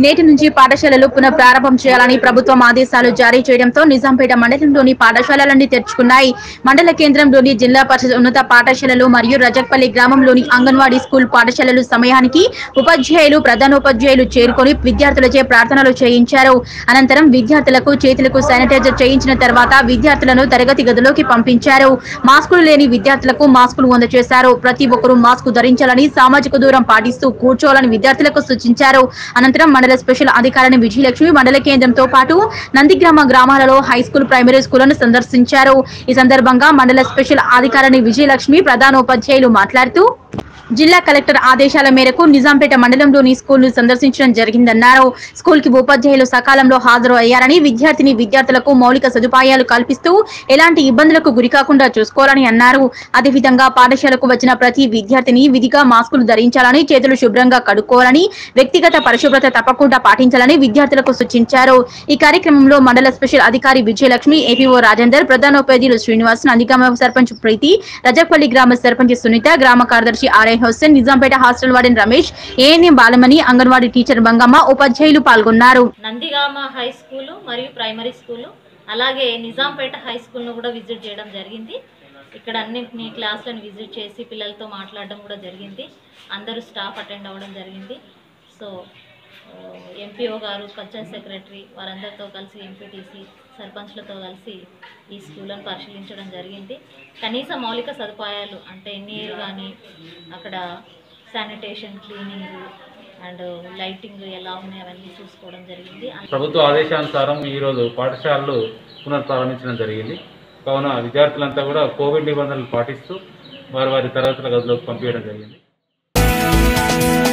నేటి నుంచి పాఠశాలలు పునః ప్రారంభం చేయాలని ప్రభుత్వం ఆదేశాలు జారీ చేయడంతో నిజాంపేట మండలంలోని పాఠశాలలన్నీ తెరుచుకున్నాయి మండల కేంద్రంలోని జిల్లా పరిషత్ ఉన్నత పాఠశాలలు మరియు రజక్పల్లి గ్రామంలోని అంగన్వాడీ స్కూల్ పాఠశాలలు సమయానికి ఉపాధ్యాయులు ప్రధానోపాధ్యాయులు చేరుకొని విద్యార్థులచే ప్రార్థనలు చేయించారు అనంతరం విద్యార్థులకు చేతులకు శానిటైజర్ చేయించిన తర్వాత విద్యార్థులను తరగతి గదిలోకి పంపించారు మాస్కులు లేని విద్యార్థులకు మాస్కులు అందజేశారు ప్రతి ఒక్కరూ మాస్కు ధరించాలని సామాజిక దూరం పాటిస్తూ కూర్చోవాలని విద్యార్థులకు సూచించారు అనంతరం మండల స్పెషల్ అధికారిని విజయలక్ష్మి మండల కేంద్రంతో పాటు నందిగ్రామ గ్రామాలలో హై స్కూల్ ప్రైమరీ స్కూళ్లను సందర్శించారు ఈ సందర్భంగా మండల స్పెషల్ అధికారిని విజయలక్ష్మి ప్రధానోపాధ్యాయులు మాట్లాడుతూ జిల్లా కలెక్టర్ ఆదేశాల మేరకు నిజాంపేట మండలంలోని స్కూల్ ను సందర్శించడం జరిగిందన్నారు స్కూల్ కి ఉపాధ్యాయులు సకాలంలో హాజరు అయ్యారని విద్యార్థిని విద్యార్థులకు మౌలిక సదుపాయాలు కల్పిస్తూ ఎలాంటి ఇబ్బందులకు గురికాకుండా చూసుకోవాలని అన్నారు అదేవిధంగా పాఠశాలకు వచ్చిన ప్రతి విద్యార్థిని విధిగా మాస్కులు ధరించాలని చేతులు శుభ్రంగా కడుక్కోవాలని వ్యక్తిగత పరిశుభ్రత తప్పకుండా పాటించాలని విద్యార్థులకు సూచించారు ఈ కార్యక్రమంలో మండల స్పెషల్ అధికారి విజయలక్ష్మి ఏపీఓ రాజేందర్ ప్రధానోపాధ్యాయులు శ్రీనివాస్ నందిగామ సర్పంచ్ ప్రీతి రజపల్లి గ్రామ సర్పంచ్ సునీత గ్రామ కార్యదర్శి RI Hussain Nizampet hostel warden Ramesh ANM Balamani Anganwadi teacher Bangamma ఉపాధ్యాయులు పాల్గొన్నారు నందిగామ హై స్కూలు మరియు ప్రైమరీ స్కూలు అలాగే నిజాంపేట హై స్కూల్ను కూడా విజిట్ చేయడం జరిగింది ఇక్కడ అన్నింటినీ క్లాసులను విజిట్ చేసి పిల్లలతో మాట్లాడడం కూడా జరిగింది అందరూ స్టాఫ్ అటెండ్ అవ్వడం జరిగింది సో ఎంపీఓ గారు పంచాయత్ సెక్రటరీ వారందరితో కలిసి ఎంపీటీసీ సర్పంచ్లతో కలిసి ఈ స్కూళ్ళను పరిశీలించడం జరిగింది కనీస మౌలిక సదుపాయాలు అంటే నీరు కానీ అక్కడ శానిటేషన్ క్లీనింగ్ అండ్ లైటింగ్ ఎలా ఉన్నాయి అవన్నీ చూసుకోవడం జరిగింది ప్రభుత్వ ఆదేశానుసారం ఈరోజు పాఠశాలలు పునఃప్రారంభించడం జరిగింది కావున విద్యార్థులంతా కూడా కోవిడ్ నిబంధనలు పాటిస్తూ వారి వారి తరగతుల గదిలోకి పంపించడం జరిగింది